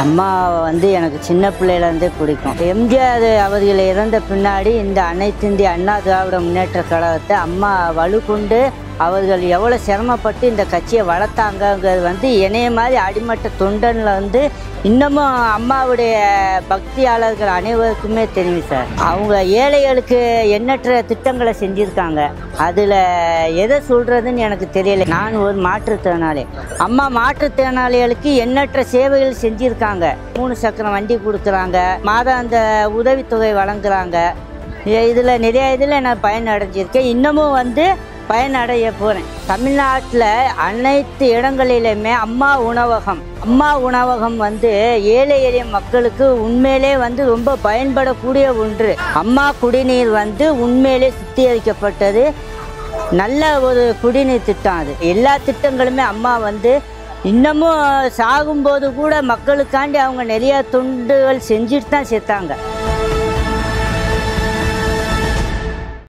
அம்மா வந்து எனக்கு சின்ன பிள்ளையிலேருந்தே பிடிக்கும் எம்ஜிஆர் அவர்கள் இறந்த பின்னாடி இந்த அனைத்து இந்திய அண்ணா திராவிட முன்னேற்ற கழகத்தை அம்மா வலுக்கொண்டு அவர்கள் எவ்வளோ சிரமப்பட்டு இந்த கட்சியை வளர்த்தாங்கங்கிறது வந்து என்னைய மாதிரி அடிமட்ட தொண்டனில் வந்து இன்னமும் அம்மாவுடைய பக்தியாளர்கள் அனைவருக்குமே தெரியும் சார் அவங்க ஏழைகளுக்கு எண்ணற்ற திட்டங்களை செஞ்சுருக்காங்க அதில் எதை சொல்கிறதுன்னு எனக்கு தெரியல நான் ஒரு மாற்றுத்திறனாளி அம்மா மாற்றுத்திறனாளிகளுக்கு எண்ணற்ற சேவைகள் செஞ்சுருக்காங்க மூணு சக்கரம் வண்டி கொடுக்குறாங்க மாதாந்த உதவித்தொகை வழங்குறாங்க இதில் நிறைய இதில் நான் பயன் அடைஞ்சிருக்கேன் இன்னமும் வந்து பயனடைய போகிறேன் தமிழ்நாட்டில் அனைத்து இடங்களிலுமே அம்மா உணவகம் அம்மா உணவகம் வந்து ஏழை எளிய மக்களுக்கு உண்மையிலே வந்து ரொம்ப பயன்படக்கூடிய ஒன்று அம்மா குடிநீர் வந்து உண்மையிலே சுத்திகரிக்கப்பட்டது நல்ல ஒரு குடிநீர் திட்டம் அது எல்லா திட்டங்களுமே அம்மா வந்து இன்னமும் சாகும்போது கூட மக்களுக்காண்டி அவங்க நிறைய தொண்டுகள் செஞ்சுட்டு தான் சேர்த்தாங்க